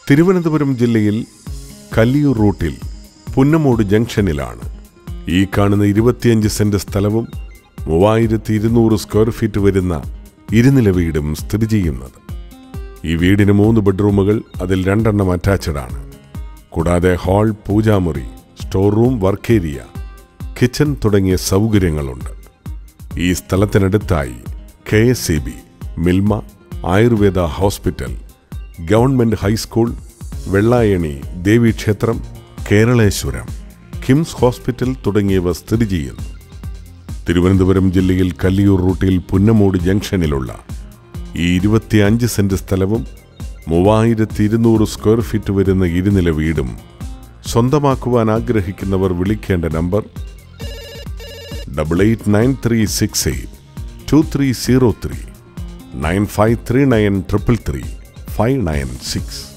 തിരുവനന്തപുരം ജില്ലയിൽ കല്ലിയൂർ റൂട്ടിൽ പുന്നമോട് ജംഗ്ഷനിലാണ് ഈ കാണുന്ന ഇരുപത്തിയഞ്ച് സെന്റ് സ്ഥലവും മൂവായിരത്തി ഇരുന്നൂറ് സ്ക്വയർ ഫീറ്റ് വരുന്ന ഇരുനില വീടും സ്ഥിതി ചെയ്യുന്നത് ഈ വീടിന് മൂന്ന് ബെഡ്റൂമുകൾ അതിൽ രണ്ടെണ്ണം അറ്റാച്ച്ഡ് ആണ് കൂടാതെ ഹാൾ പൂജാമുറി store room work area kitchen തുടങ്ങിയ സൗകര്യങ്ങളുണ്ട് ഈ സ്ഥലത്തിനടുത്തായി K S C B Milma Ayurveda hospital government high school Vellayani ദേവീക്ഷേത്രം കേരളേശ്വരം കിംസ് ഹോസ്പിറ്റൽ തുടങ്ങിയവ സ്ഥിതി ചെയ്യുന്നു തിരുവനന്തപുരം ജില്ലയിൽ കല്ലിയൂർ റൂട്ടിൽ പുന്നമൂട് ജംഗ്ഷനിലുള്ള ഈ ഇരുപത്തിയഞ്ച് സെന്റ് സ്ഥലവും മൂവായിരത്തി ഇരുന്നൂറ് സ്ക്വയർ ഫീറ്റ് വരുന്ന ഇരുനില വീടും സ്വന്തമാക്കുവാൻ ആഗ്രഹിക്കുന്നവർ വിളിക്കേണ്ട number double eight nine three six eight two three zero three nine five three nine triple three five nine six